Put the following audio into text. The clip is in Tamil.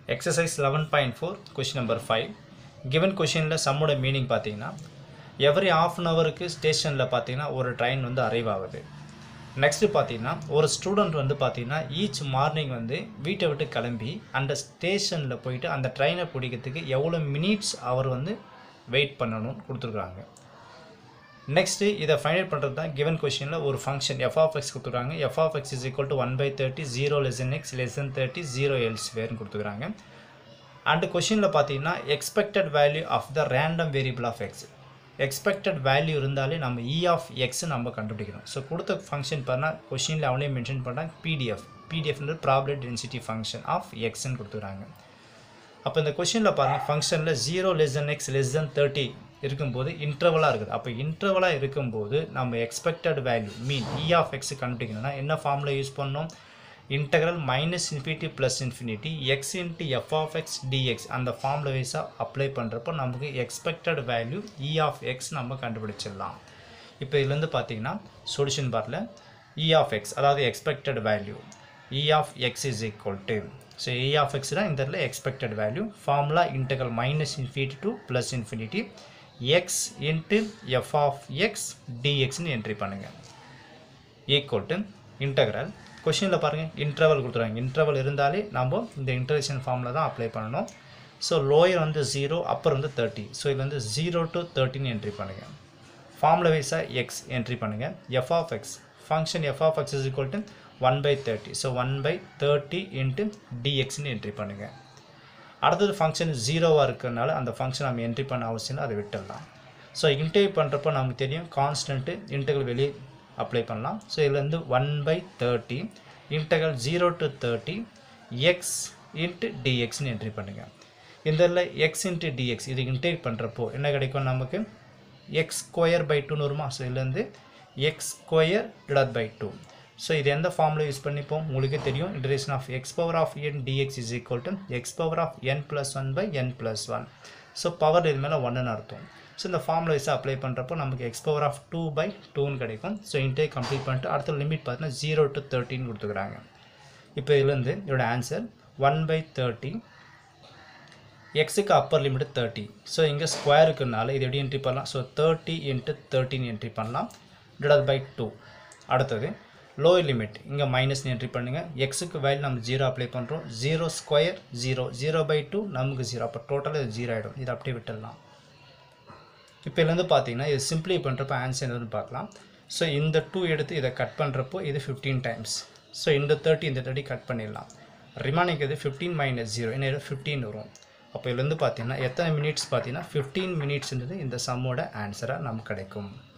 exercise eleven point four question number five given கொஷினில் சம்மோட மீனிங் பார்த்தீங்கன்னா எவ்ரி ஆஃப் அன் ஹவருக்கு ஸ்டேஷனில் பார்த்தீங்கன்னா ஒரு ட்ரெயின் வந்து அரைவ் ஆகுது நெக்ஸ்ட்டு பார்த்தீங்கன்னா ஒரு ஸ்டூடெண்ட் வந்து பார்த்தீங்கன்னா ஈச் மார்னிங் வந்து வீட்டை விட்டு கிளம்பி அந்த ஸ்டேஷனில் போயிட்டு அந்த ட்ரெயினை பிடிக்கிறதுக்கு எவ்வளோ மினிட்ஸ் அவர் வந்து வெயிட் பண்ணணும்னு கொடுத்துருக்குறாங்க நெக்ஸ்ட்டு இதை ஃபைனல் பண்ணுறது தான் கிவன் கொஷினில் ஒரு ஃபங்க்ஷன் எஃப் ஆஃப் எக்ஸ் கொடுத்துருக்காங்க f of x is equal to one by thirty zero less than x less than thirty zero else வேர்னு கொடுத்துருக்காங்க அண்டு கொஷினில் பார்த்தீங்கன்னா expected value of the random variable of x expected value இருந்தாலே நம்ம இ ஆஃப் எக்ஸ் நம்ம கண்டுபிடிக்கணும் ஸோ கொடுத்த ஃபங்க்ஷன் பண்ணால் கொஷினில் அவனே மென்ஷன் பண்ணால் பிடிஎஃப் பிடிஎஃப்ன்றது ப்ராப்ளம் டென்சிட்டி ஃபங்க்ஷன் ஆஃப் எக்ஸ்ன்னு கொடுத்துருக்காங்க அப்போ இந்த கொஷினில் பாருங்கள் ஃபங்க்ஷனில் zero less than x less than thirty இருக்கும்போது இன்டர்வலாக இருக்குது அப்போ இன்டர்வலாக இருக்கும்போது நம்ம expected value mean E of x கண்டுபிடிக்கணும்னா என்ன ஃபார்மில் யூஸ் பண்ணோம் integral minus infinity plus infinity x into f of x dx அந்த ஃபார்மில் வைஸாக அப்ளை பண்ணுறப்போ நமக்கு expected value E of x நம்ம கண்டுபிடிச்சிடலாம் இப்போ இதுலேருந்து பார்த்தீங்கன்னா சொல்யூஷன் பாரில் இ ஆஃப் எக்ஸ் அதாவது expected value E of x is equal to so E of x தான் இந்த இடத்துல expected value formula integral minus infinity to plus infinity x into f of x டிஎக்ஸ்னு என்ட்ரி பண்ணுங்கள் ஈக்குவல் டு இன்டெக்ரல் கொஷினில் பாருங்கள் இன்டர்வல் கொடுத்துருவாங்க இன்டர்வல் இருந்தாலே நம்ம இந்த இன்டர்வேஷன் ஃபார்மில் தான் அப்ளை பண்ணணும் ஸோ லோயர் வந்து ஜீரோ அப்பர் வந்து தேர்ட்டி ஸோ இது வந்து ஜீரோ டு தேர்ட்டின்னு என்ட்ரி பண்ணுங்கள் ஃபார்முலா வைஸாக எக்ஸ் என்ட்ரி பண்ணுங்கள் f of x function f of x is equal to one by thirty so one by thirty into டிஎக்ஸ்னு என்ட்ரி பண்ணுங்கள் அடுத்தது ஃபங்க்ஷன் ஜீரோவாக இருக்கிறதுனால அந்த ஃபங்க்ஷன் நம்ம என்ட்ரி பண்ண அவசியம் இல்லை அதை விட்டுடலாம் ஸோ இன்டர்வியூ பண்ணுறப்போ நமக்கு தெரியும் கான்ஸ்டன்ட்டு இன்டெகல் வெளியே அப்ளை பண்ணலாம் ஸோ இதுலேருந்து one by thirty integral zero to thirty x into டிஎக்ஸ்னு என்ட்ரி பண்ணுங்கள் இந்த இதில் எக்ஸ் இன்ட்டு டிஎக்ஸ் இது இன்டெகிரேட் பண்ணுறப்போ என்ன கிடைக்கும் நமக்கு எக்ஸ் ஸ்கொயர் பை டூன்னு வருமா ஸோ இதுலேருந்து x square divide by two so இது எந்த ஃபார்மில் யூஸ் பண்ணிப்போம் உங்களுக்கே தெரியும் integration of x power of n dx is equal to x power of n plus one by n plus one so power இது மேலே ஒன்றுன்னு அர்த்தம் ஸோ இந்த ஃபார்முலா வைஸாக அப்ளை பண்ணுறப்போ நமக்கு x power of two by டூன்னு கிடைக்கும் ஸோ இன்டே கம்ப்ளீட் பண்ணிட்டு அடுத்த லிமிட் பார்த்தீங்கன்னா ஜீரோ டு தேர்ட்டின்னு கொடுத்துக்கிறாங்க இப்போ இதுலேருந்து இதோட ஆன்சர் ஒன் பை தேர்ட்டி எக்ஸுக்கு அப்பர் லிமிட் தேர்ட்டி ஸோ இங்கே ஸ்கொயருக்குனால இது எப்படி என்ட்ரி பண்ணலாம் ஸோ தேர்ட்டி இன்ட்டு தேர்ட்டின்னு என்ட்ரி பண்ணலாம் டிவைட் பை டூ அடுத்தது லோயர் லிமிட் இங்கே மைனஸ் என்ட்ரி பண்ணுங்கள் எக்ஸுக்கு வேல்யூ நம்ம ஜீரோ அப்ளை பண்ணுறோம் zero square zero zero by two நமக்கு ஜீரோ அப்போ டோட்டலாக இது ஜீரோ ஆகிடும் இதை அப்படியே விட்டுடலாம் இப்போ இதுலேருந்து பார்த்தீங்கன்னா இது சிம்பிளி பண்ணுறப்போ ஆன்சர் என்னன்னு பார்க்கலாம் ஸோ இந்த டூ எடுத்து இதை கட் பண்ணுறப்போ இது ஃபிஃப்டீன் டைம்ஸ் ஸோ இந்த தேர்ட்டி இந்த தேர்ட்டி கட் பண்ணிடலாம் ரிமைனிங் இது ஃபிஃப்டீன் மைனஸ் ஜீரோ என்ன ஃபிஃப்டீன் வரும் அப்போ இதுலேருந்து பார்த்தீங்கன்னா எத்தனை மினிட்ஸ் பார்த்தீங்கன்னா ஃபிஃப்டீன் மினிட்ஸ்ன்றது இந்த சம்மோட ஆன்சராக நமக்கு கிடைக்கும்